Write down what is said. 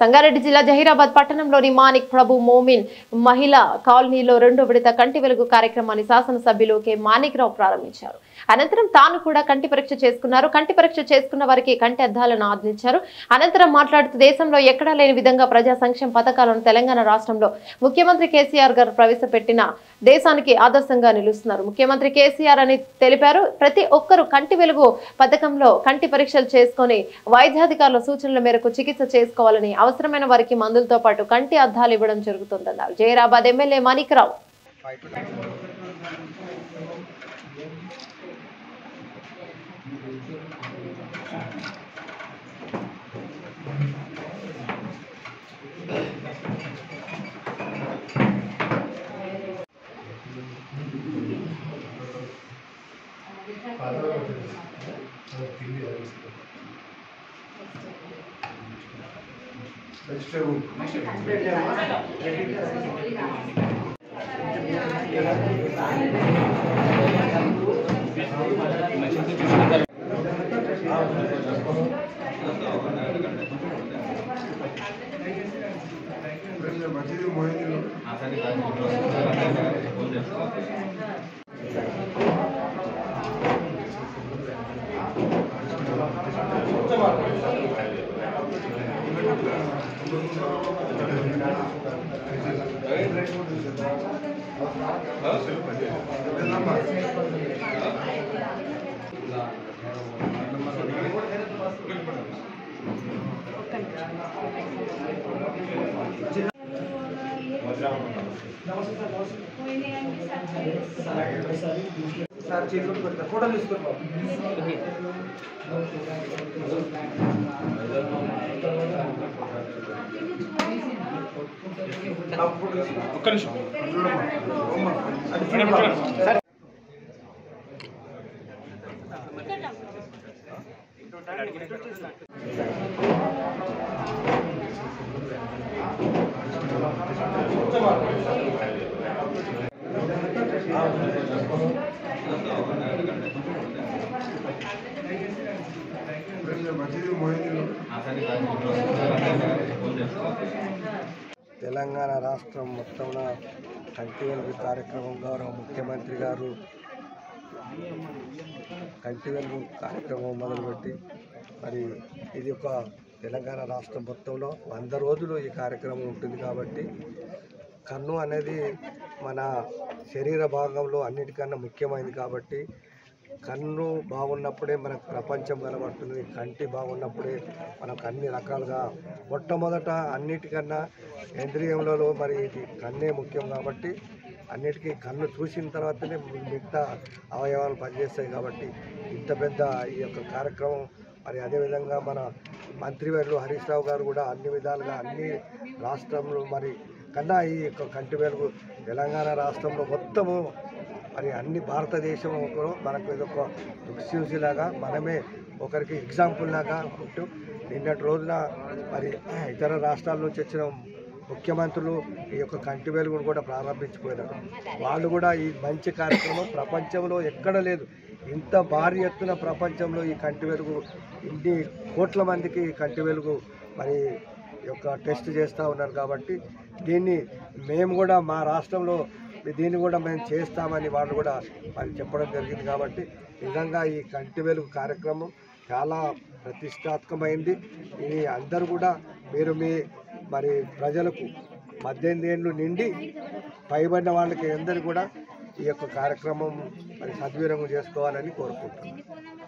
సంగారెడ్డి జిల్లా జహీరాబాద్ పట్టణంలోని మానిక్ ప్రభు మోమిన్ మహిళా కాలనీలో రెండో విడత కంటి వెలుగు కార్యక్రమాన్ని శాసనసభ్యులు కె మాణిక్ రావు ప్రారంభించారు అనంతరం తాను కూడా కంటి పరీక్ష చేసుకున్నారు కంటి పరీక్ష చేసుకున్న వారికి కంటి అద్దాలను అందించారు అనంతరం మాట్లాడుతూ దేశంలో ఎక్కడా లేని విధంగా ప్రజా సంక్షేమ పథకాలను తెలంగాణ రాష్ట్రంలో ముఖ్యమంత్రి కేసీఆర్ గారు ప్రవేశపెట్టిన దేశానికి ఆదర్శంగా నిలుస్తున్నారు ముఖ్యమంత్రి కేసీఆర్ అని తెలిపారు ప్రతి ఒక్కరూ కంటి వెలుగు పథకంలో కంటి పరీక్షలు చేసుకొని వైద్యాధికారుల సూచనల మేరకు చికిత్స చేసుకోవాలని అవసరమైన వారికి మందులతో పాటు కంటి అద్దాలు ఇవ్వడం జరుగుతుందన్నారు జయరాబాద్ ఎమ్మెల్యే మాణిక్రావు మసీదు మోహిందులు సార్ చేతులు పెడతా ఫోటోలు తీసుకొని ఒక్క నిమిషం అది మసీదు మోహిందులు తెలంగాణ రాష్ట్రం మొత్తంలో కంటి వెలుగు కార్యక్రమం గౌరవ ముఖ్యమంత్రి గారు కంటి వెలుగు కార్యక్రమం మొదలుపెట్టి మరి ఇది ఒక తెలంగాణ రాష్ట్రం మొత్తంలో వంద రోజులు ఈ కార్యక్రమం ఉంటుంది కాబట్టి కన్ను అనేది మన శరీర భాగంలో అన్నిటికన్నా ముఖ్యమైనది కాబట్టి కన్ను బాగున్నప్పుడే మనకు ప్రపంచం కనబడుతుంది కంటి బాగున్నప్పుడే మనకు అన్ని రకాలుగా మొట్టమొదట అన్నిటికన్నా ఇంద్రియంలో మరి ఇది కన్నే ముఖ్యం కాబట్టి అన్నిటికీ కన్ను చూసిన తర్వాతనే మిగతా అవయవాలు పనిచేస్తాయి కాబట్టి ఇంత పెద్ద ఈ యొక్క కార్యక్రమం మరి అదేవిధంగా మన మంత్రివర్యులు హరీష్ రావు గారు కూడా అన్ని విధాలుగా అన్ని రాష్ట్రంలో మరి కన్నా ఈ యొక్క కంటి వెలుగు తెలంగాణ రాష్ట్రంలో మొత్తము మరి అన్ని భారతదేశంలో మనకు ఇది ఒక దిక్సూచిలాగా మనమే ఒకరికి ఎగ్జాంపుల్ లాగా ఉంటూ నిన్నటి రోజున మరి ఇతర రాష్ట్రాల నుంచి వచ్చిన ముఖ్యమంత్రులు ఈ యొక్క కంటి వెలుగును కూడా ప్రారంభించిపోయినారు వాళ్ళు కూడా ఈ మంచి కార్యక్రమం ప్రపంచంలో ఎక్కడ లేదు ఇంత భారీ ఎత్తున ప్రపంచంలో ఈ కంటి వెలుగు ఇన్ని కోట్ల మందికి ఈ కంటి వెలుగు మరి ఈ యొక్క టెస్ట్ చేస్తూ ఉన్నారు కాబట్టి దీన్ని మేము కూడా మా రాష్ట్రంలో దీన్ని కూడా మేము చేస్తామని వాళ్ళు కూడా మరి చెప్పడం జరిగింది కాబట్టి నిజంగా ఈ కంటి వెలుగు కార్యక్రమం చాలా ప్రతిష్టాత్మకమైంది ఇది అందరూ కూడా మీరు మీ మరి ప్రజలకు పద్దెనిమిది ఏళ్ళు నిండి పైబడిన వాళ్ళకి అందరూ కూడా ఈ యొక్క కార్యక్రమం మరి సద్వినియోగం చేసుకోవాలని కోరుకుంటున్నాను